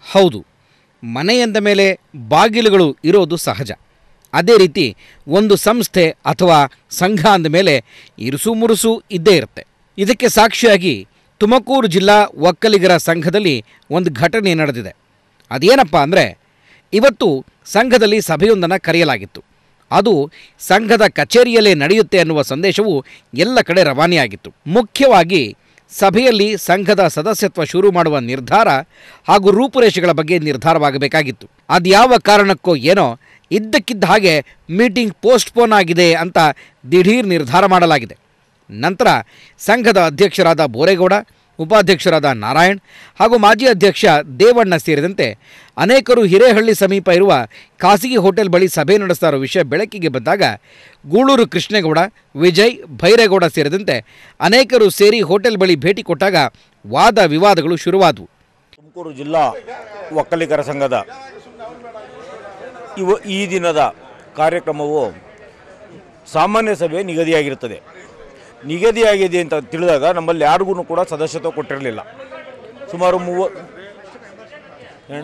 ಹೌದು ಮನೆಯಂದ ಮೇಲೆ ಬಾಗಿಲುಗಳು ಇರೋದು ಸಹಜ ಅದೇ ರೀತಿ ಒಂದು ಸಂಸ್ಥೆ ಅಥವಾ ಸಂಘ ಅಂದ ಮೇಲೆ ಇರುಸು ಮುರುಸು ಇದ್ದೇ ಇರುತ್ತೆ ಇದಕ್ಕೆ ಸಾಕ್ಷಿಯಾಗಿ ತುಮಕೂರು ಜಿಲ್ಲಾ ಒಕ್ಕಲಿಗರ ಸಂಘದಲ್ಲಿ ಒಂದು ಘಟನೆ ನಡೆದಿದೆ ಅದೇನಪ್ಪ ಅಂದರೆ ಇವತ್ತು ಸಂಘದಲ್ಲಿ ಸಭೆಯೊಂದನ್ನು ಕರೆಯಲಾಗಿತ್ತು ಅದು ಸಂಘದ ಕಚೇರಿಯಲ್ಲೇ ನಡೆಯುತ್ತೆ ಅನ್ನುವ ಸಂದೇಶವು ಎಲ್ಲ ಕಡೆ ರವಾನೆಯಾಗಿತ್ತು ಮುಖ್ಯವಾಗಿ ಸಭೆಯಲ್ಲಿ ಸಂಘದ ಸದಸ್ಯತ್ವ ಶುರು ಮಾಡುವ ನಿರ್ಧಾರ ಹಾಗೂ ರೂಪುರೇಷೆಗಳ ಬಗ್ಗೆ ನಿರ್ಧಾರವಾಗಬೇಕಾಗಿತ್ತು ಅದ್ಯಾವ ಕಾರಣಕ್ಕೋ ಏನೋ ಇದ್ದಕ್ಕಿದ್ದ ಹಾಗೆ ಮೀಟಿಂಗ್ ಪೋಸ್ಟ್ಪೋನ್ ಆಗಿದೆ ಅಂತ ದಿಢೀರ್ ನಿರ್ಧಾರ ಮಾಡಲಾಗಿದೆ ನಂತರ ಸಂಘದ ಅಧ್ಯಕ್ಷರಾದ ಬೋರೇಗೌಡ ಉಪಾಧ್ಯಕ್ಷರಾದ ನಾರಾಯಣ್ ಹಾಗೂ ಮಾಜಿ ಅಧ್ಯಕ್ಷ ದೇವಣ್ಣ ಸೇರಿದಂತೆ ಅನೇಕರು ಹಿರೇಹಳ್ಳಿ ಸಮೀಪ ಇರುವ ಖಾಸಗಿ ಹೋಟೆಲ್ ಬಳಿ ಸಭೆ ನಡೆಸ್ತಾ ಇರೋ ವಿಷಯ ಬೆಳಕಿಗೆ ಬಂದಾಗ ಗೂಳೂರು ಕೃಷ್ಣೇಗೌಡ ವಿಜಯ್ ಭೈರೇಗೌಡ ಸೇರಿದಂತೆ ಅನೇಕರು ಸೇರಿ ಹೋಟೆಲ್ ಬಳಿ ಭೇಟಿ ಕೊಟ್ಟಾಗ ವಾದ ವಿವಾದಗಳು ಶುರುವಾದವು ತುಮಕೂರು ಜಿಲ್ಲಾ ಒಕ್ಕಲಿಗರ ಸಂಘದ ಇವ ಈ ದಿನದ ಕಾರ್ಯಕ್ರಮವು ಸಾಮಾನ್ಯ ಸಭೆ ನಿಗದಿಯಾಗಿರುತ್ತದೆ ನಿಗದಿಯಾಗಿದೆ ಅಂತ ತಿಳಿದಾಗ ನಮ್ಮಲ್ಲಿ ಯಾರಿಗೂ ಕೂಡ ಸದಸ್ಯತ್ವ ಕೊಟ್ಟಿರಲಿಲ್ಲ ಸುಮಾರು ಮೂವ ಏನ?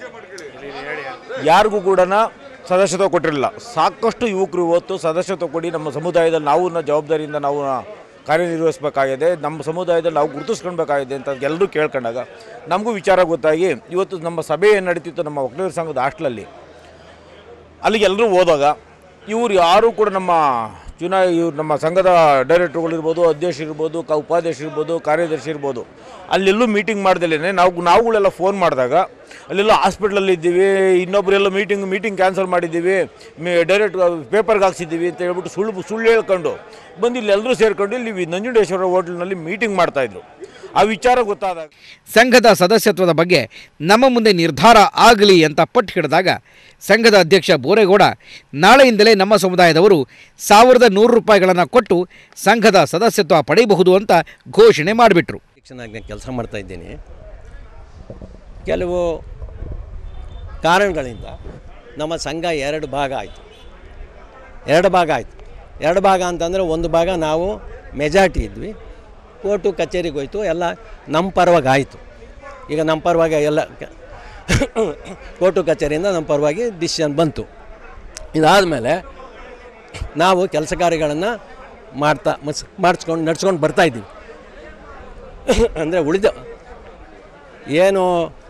ಯಾರಿಗೂ ಕೂಡ ಸದಸ್ಯತ್ವ ಕೊಟ್ಟಿರಲಿಲ್ಲ ಸಾಕಷ್ಟು ಯುವಕರು ಇವತ್ತು ಸದಸ್ಯತ್ವ ಕೊಡಿ ನಮ್ಮ ಸಮುದಾಯದಲ್ಲಿ ನಾವು ನ ಜವಾಬ್ದಾರಿಯಿಂದ ನಾವು ನ- ಕಾರ್ಯನಿರ್ವಹಿಸಬೇಕಾಗಿದೆ ನಮ್ಮ ಸಮುದಾಯದಲ್ಲಿ ನಾವು ಗುರುತಿಸ್ಕೊಳ್ಬೇಕಾಗಿದೆ ಅಂತ ಎಲ್ಲರೂ ಕೇಳ್ಕೊಂಡಾಗ ನಮಗೂ ವಿಚಾರ ಗೊತ್ತಾಗಿ ಇವತ್ತು ನಮ್ಮ ಸಭೆ ಏನು ನಡೀತಿತ್ತು ನಮ್ಮ ಒಕ್ಕಲಿಗರ ಸಂಘದ ಹಾಸ್ಟ್ಲಲ್ಲಿ ಅಲ್ಲಿಗೆ ಎಲ್ಲರೂ ಹೋದಾಗ ಇವರು ಯಾರೂ ಕೂಡ ನಮ್ಮ ಚುನಾ ಇವ್ರು ನಮ್ಮ ಸಂಘದ ಡೈರೆಕ್ಟರ್ಗಳಿರ್ಬೋದು ಅಧ್ಯಕ್ಷ ಇರ್ಬೋದು ಕ ಉಪಾಧ್ಯಕ್ಷ ಇರ್ಬೋದು ಕಾರ್ಯದರ್ಶಿ ಇರ್ಬೋದು ಅಲ್ಲೆಲ್ಲೂ ಮೀಟಿಂಗ್ ಮಾಡ್ದಲೇ ನಾವು ನಾವುಗಳೆಲ್ಲ ಫೋನ್ ಮಾಡಿದಾಗ ಅಲ್ಲೆಲ್ಲ ಹಾಸ್ಪಿಟ್ಲಲ್ಲಿ ಇದ್ದೀವಿ ಇನ್ನೊಬ್ಬರೆಲ್ಲ ಮೀಟಿಂಗ್ ಮೀಟಿಂಗ್ ಕ್ಯಾನ್ಸಲ್ ಮಾಡಿದ್ದೀವಿ ಮೇ ಡೈರೆಕ್ಟ್ ಪೇಪರ್ಗೆ ಹಾಕ್ಸಿದ್ದೀವಿ ಅಂತ ಹೇಳ್ಬಿಟ್ಟು ಸುಳ್ಳು ಸುಳ್ಳು ಹೇಳ್ಕೊಂಡು ಬಂದು ಇಲ್ಲಿ ಎಲ್ಲರೂ ಸೇರ್ಕೊಂಡು ಇಲ್ಲಿ ನಂಜುಂಡೇಶ್ವರ ಹೋಟ್ಲ್ನಲ್ಲಿ ಮೀಟಿಂಗ್ ಮಾಡ್ತಾಯಿದ್ರು ಆ ವಿಚಾರ ಗೊತ್ತಾದಾಗ ಸಂಘದ ಸದಸ್ಯತ್ವದ ಬಗ್ಗೆ ನಮ್ಮ ಮುಂದೆ ನಿರ್ಧಾರ ಆಗಲಿ ಅಂತ ಪಟ್ಟು ಹಿಡಿದಾಗ ಸಂಘದ ಅಧ್ಯಕ್ಷ ಬೋರೇಗೌಡ ನಾಳೆಯಿಂದಲೇ ನಮ್ಮ ಸಮುದಾಯದವರು ಸಾವಿರದ ನೂರು ರೂಪಾಯಿಗಳನ್ನು ಕೊಟ್ಟು ಸಂಘದ ಸದಸ್ಯತ್ವ ಪಡೆಯಬಹುದು ಅಂತ ಘೋಷಣೆ ಮಾಡಿಬಿಟ್ರು ಶಿಕ್ಷಣಾಗಿ ಕೆಲಸ ಮಾಡ್ತಾ ಇದ್ದೀನಿ ಕೆಲವು ಕಾರಣಗಳಿಂದ ನಮ್ಮ ಸಂಘ ಎರಡು ಭಾಗ ಆಯಿತು ಎರಡು ಭಾಗ ಆಯಿತು ಎರಡು ಭಾಗ ಅಂತಂದರೆ ಒಂದು ಭಾಗ ನಾವು ಮೆಜಾರಿಟಿ ಇದ್ವಿ ಕೋರ್ಟು ಕಚೇರಿಗೆ ಹೋಯ್ತು ಎಲ್ಲ ನಮ್ಮ ಪರವಾಗಿ ಆಯಿತು ಈಗ ನಮ್ಮ ಪರವಾಗಿ ಎಲ್ಲ ಕ- ಕೋರ್ಟು ಕಚೇರಿಯಿಂದ ನಮ್ಮ ಪರವಾಗಿ ಡಿಸಿಷನ್ ಬಂತು ಇದಾದಮೇಲೆ ನಾವು ಕೆಲಸ ಕಾರ್ಯಗಳನ್ನು ಮಾಡ್ತಾ ಮಸ್ ಮಾಡಿಸ್ಕೊಂಡು ನಡ್ಸ್ಕೊಂಡು ಬರ್ತಾಯಿದ್ದೀವಿ ಅಂದರೆ ಉಳಿದ ಏನು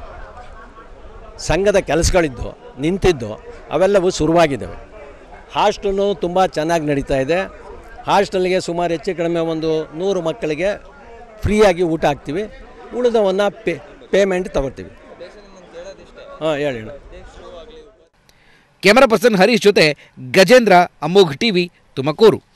ಸಂಘದ ಕೆಲಸಗಳಿದ್ದು ನಿಂತಿದ್ದು ಅವೆಲ್ಲವೂ ಶುರುವಾಗಿದ್ದಾವೆ ಹಾಸ್ಟೆಲು ತುಂಬ ಚೆನ್ನಾಗಿ ನಡೀತಾ ಇದೆ ಹಾಸ್ಟೆಲ್ಗೆ ಸುಮಾರು ಹೆಚ್ಚು ಕಡಿಮೆ ಒಂದು ನೂರು ಮಕ್ಕಳಿಗೆ ಫ್ರೀಯಾಗಿ ಊಟ ಹಾಕ್ತೀವಿ ಉಳಿದವನ್ನು ಪೇ ಪೇಮೆಂಟ್ ತಗೊಳ್ತೀವಿ ಹಾಂ ಹೇಳಿ ಅಣ್ಣ. ಕ್ಯಾಮರಾ ಪರ್ಸನ್ ಹರೀಶ್ ಜೊತೆ ಗಜೇಂದ್ರ ಅಮೋಘ್ ಟಿವಿ ತುಮಕೂರು